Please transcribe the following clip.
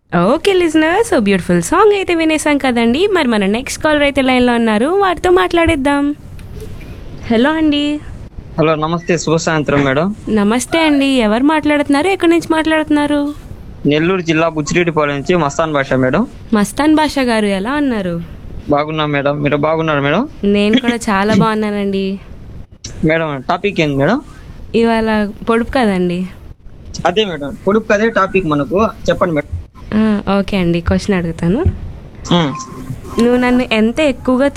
Okay listener so beautiful song అయితే వినేసాం కదండి మరి మన నెక్స్ట్ కాలర్ అయితే లైన్లో ఉన్నారు వారితో మాట్లాడేద్దాం హలో అండి హలో నమస్తే శుభ సాయంత్రం మేడం నమస్తే అండి ఎవరు మాట్లాడుతున్నారు ఎక్కడి నుంచి మాట్లాడుతున్నారు నెల్లూరు జిల్లా బుచ్చిరెడ్డిపాలెం నుంచి మస్తాన్ భాష మేడం మస్తాన్ బాషా గారు ఎలా ఉన్నారు బాగున్నాం మేడం మీరు బాగున్నారు మేడం నేను కూడా చాలా బాగున్నానండి మేడం టాపిక్ ఏంది మేడం ఇవాళ పొడుపు కదండి అదే మేడం పొడుపు అదే టాపిక్ మనకు చెప్పండి మేడం ఆ, ఓకే అండి క్వశ్చన్ అడుగుతాను ఉమ్. నువ్వు నన్ను ఎంత ఎక్కువగా